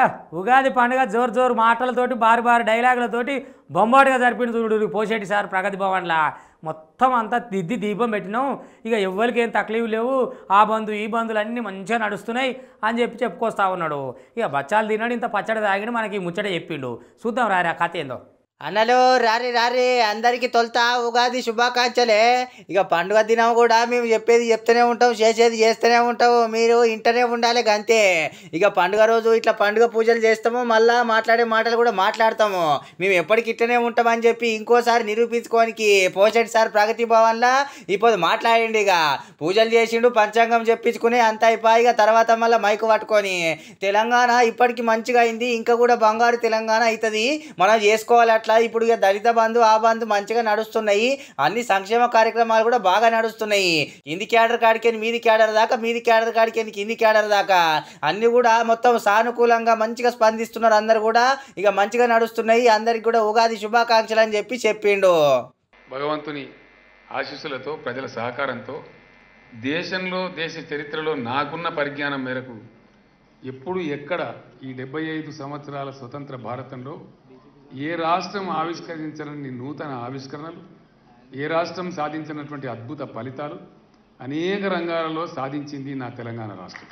ఉగాది పండుగ జోరు జోరు మాటలతోటి బారు బారు డైలాగులతోటి బొమ్మాటుగా జరిపిన చూడు పోసేటి సార్ ప్రగతి భవన్లా మొత్తం అంతా దిద్ది దీపం పెట్టినాం ఇక ఎవ్వరికి ఏం తక్లీఫ్ లేవు ఆ బంధు ఈ బంధువులు అన్నీ మంచిగా నడుస్తున్నాయి అని చెప్పి చెప్పుకొస్తా ఉన్నాడు ఇక బచ్చాలు తిన్నాడు ఇంత పచ్చడి తాగిన మనకి ఈ ముచ్చట చెప్పిండు చూద్దాం రారా కథ ఏందో అన్నలు రారి రారి అందరికి తొలుత ఉగాది శుభాకాంక్షలే ఇక పండుగ దినం కూడా మేము చెప్పేది చెప్తూనే ఉంటాం చేసేది చేస్తూనే ఉంటాము మీరు ఇంటనే ఉండాలి అంతే ఇక పండుగ రోజు ఇట్లా పండుగ పూజలు చేస్తాము మళ్ళా మాట్లాడే మాటలు కూడా మాట్లాడతాము మేము ఎప్పటికి ఇట్లనే ఉంటామని చెప్పి ఇంకోసారి నిరూపించుకోనికి పోషెట్ సార్ ప్రగతి భవన్లా ఇప్పుడు మాట్లాడిండు ఇక పూజలు చేసిండు పంచాంగం చెప్పించుకుని అంత అయిపోయి ఇక తర్వాత మళ్ళీ మైకు పట్టుకొని తెలంగాణ ఇప్పటికి మంచిగా అయింది ఇంకా కూడా బంగారు తెలంగాణ అవుతుంది మనం చేసుకోవాలి అట్లా ఇప్పుడు ఇక దళిత బంధు ఆ బంధు మంచిగా నడుస్తున్నాయి అన్ని సంక్షేమ కార్యక్రమాలు కూడా బాగా నడుస్తున్నాయి కింది క్యాడర్ కాడికి మీది క్యాడర్ దాకా మీది క్యాడర్ కాడికి కింది క్యాడర్ దాకా అన్ని కూడా మొత్తం సానుకూలంగా మంచిగా స్పందిస్తున్నారు అందరు కూడా ఇక మంచిగా నడుస్తున్నాయి అందరికి కూడా ఉగాది శుభాకాంక్షలు అని చెప్పి చెప్పిండు భగవంతుని ఆశీస్సులతో ప్రజల సహకారంతో దేశంలో దేశ చరిత్రలో నాకున్న పరిజ్ఞానం మేరకు ఎప్పుడు ఎక్కడ ఈ డెబ్బై ఐదు సంవత్సరాల స్వతంత్ర భారతంలో ఏ రాష్ట్రం ఆవిష్కరించని నూతన ఆవిష్కరణలు ఏ రాష్ట్రం సాధించినటువంటి అద్భుత ఫలితాలు అనేక రంగాలలో సాధించింది నా తెలంగాణ రాష్ట్రం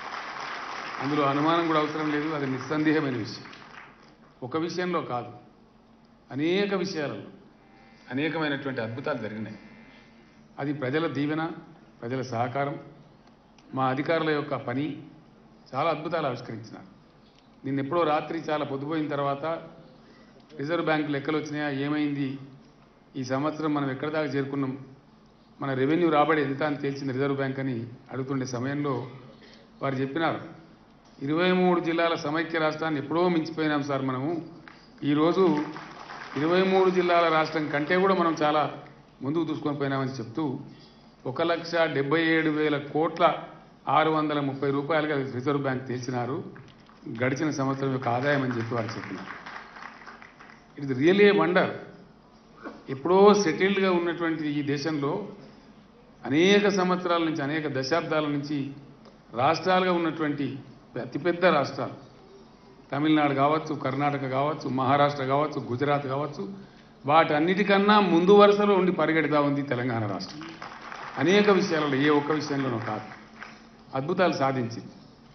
అందులో అనుమానం కూడా అవసరం లేదు అది నిస్సందేహమైన విషయం ఒక విషయంలో కాదు అనేక విషయాలలో అనేకమైనటువంటి అద్భుతాలు జరిగినాయి అది ప్రజల దీవెన ప్రజల సహకారం మా అధికారుల యొక్క పని చాలా అద్భుతాలు ఆవిష్కరించినారు నిన్న ఎప్పుడో రాత్రి చాలా పొద్దుపోయిన తర్వాత రిజర్వ్ బ్యాంక్ లెక్కలు వచ్చినాయా ఏమైంది ఈ సంవత్సరం మనం ఎక్కడి దాకా చేరుకున్నాం మన రెవెన్యూ రాబడి ఎంత అని తేల్చింది రిజర్వ్ బ్యాంక్ అని అడుగుతుండే సమయంలో వారు చెప్పినారు ఇరవై మూడు జిల్లాల సమైక్య రాష్ట్రాన్ని ఎప్పుడో మించిపోయినాం సార్ మనము ఈరోజు ఇరవై మూడు జిల్లాల రాష్ట్రం కంటే కూడా మనం చాలా ముందుకు దూసుకొని పోయినామని చెప్తూ ఒక లక్ష డెబ్బై ఏడు వేల కోట్ల ఆరు వందల ముప్పై రూపాయలుగా రిజర్వ్ బ్యాంక్ తేల్చినారు గడిచిన సంవత్సరం యొక్క ఆదాయం అని చెప్పి వారు చెప్పినారు it is real a wonder ఎప్పుడో సెటిల్డ్గా ఉన్నటువంటి ఈ దేశంలో అనేక సంవత్సరాల నుంచి అనేక దశాబ్దాల నుంచి రాష్ట్రాలుగా ఉన్నటువంటి అతిపెద్ద రాష్ట్రాలు తమిళనాడు కావచ్చు కర్ణాటక కావచ్చు మహారాష్ట్ర కావచ్చు గుజరాత్ కావచ్చు వాటన్నిటికన్నా ముందు వరుసలో ఉండి పరిగెడతా ఉంది తెలంగాణ రాష్ట్రం అనేక విషయాలలో ఏ ఒక్క విషయంలోనూ కాదు అద్భుతాలు సాధించింది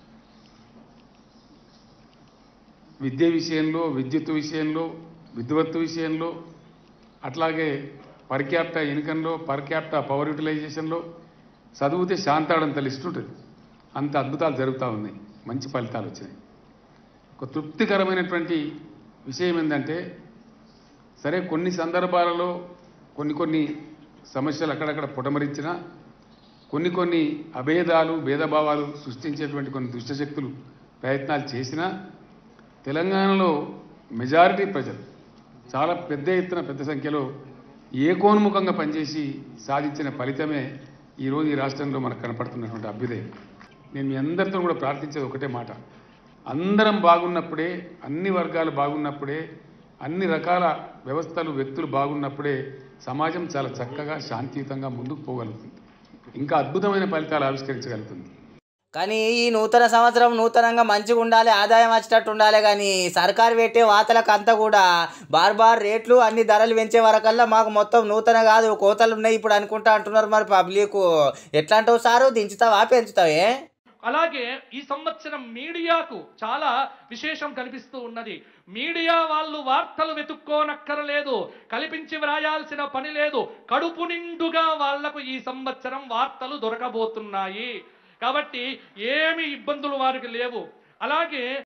విద్య విషయంలో విద్యుత్ విషయంలో విద్వత్తు విషయంలో అట్లాగే పర్ క్యాపిటా ఇన్కంలో పర్ క్యాపిటా పవర్ యూటిలైజేషన్లో చదివితే శాంతాడంత లిస్ట్ ఉంటుంది అంత అద్భుతాలు జరుగుతూ ఉన్నాయి మంచి ఫలితాలు వచ్చినాయి ఒక తృప్తికరమైనటువంటి విషయం ఏంటంటే సరే కొన్ని సందర్భాలలో కొన్ని కొన్ని సమస్యలు అక్కడక్కడ పుటమరించినా కొన్ని కొన్ని అభేదాలు భేదభావాలు సృష్టించేటువంటి కొన్ని దుష్టశక్తులు ప్రయత్నాలు చేసినా తెలంగాణలో మెజారిటీ ప్రజలు చాలా పెద్ద ఎత్తున పెద్ద సంఖ్యలో ఏకోన్ముఖంగా పనిచేసి సాధించిన ఫలితమే ఈరోజు ఈ రాష్ట్రంలో మనకు కనపడుతున్నటువంటి అభ్యుదయం నేను మీ అందరితో కూడా ప్రార్థించేది ఒకటే మాట అందరం బాగున్నప్పుడే అన్ని వర్గాలు బాగున్నప్పుడే అన్ని రకాల వ్యవస్థలు వ్యక్తులు బాగున్నప్పుడే సమాజం చాలా చక్కగా శాంతియుతంగా ముందుకు పోగలుగుతుంది ఇంకా అద్భుతమైన ఫలితాలు ఆవిష్కరించగలుగుతుంది కానీ ఈ నూతన సంవత్సరం నూతనంగా మంచిగా ఉండాలి ఆదాయం వచ్చేటట్టు ఉండాలి కానీ సర్కారు పెట్టే వాతలకు అంతా కూడా బార్ బార్ రేట్లు అన్ని ధరలు పెంచే వరకల్లా మాకు మొత్తం నూతన కాదు కోతలు ఉన్నాయి ఇప్పుడు అనుకుంటా అంటున్నారు మరి పబ్లిక్ ఎట్లా అంటావు సారు దించుతావా పెంచుతావే అలాగే ఈ సంవత్సరం మీడియాకు చాలా విశేషం కనిపిస్తూ ఉన్నది మీడియా వాళ్ళు వార్తలు వెతుక్కోనక్కరలేదు కల్పించి వ్రాయాల్సిన పని లేదు కడుపు నిండుగా వాళ్లకు ఈ సంవత్సరం వార్తలు దొరకబోతున్నాయి కాబట్టి ఏమి ఇబ్బందులు వారికి లేవు అలాగే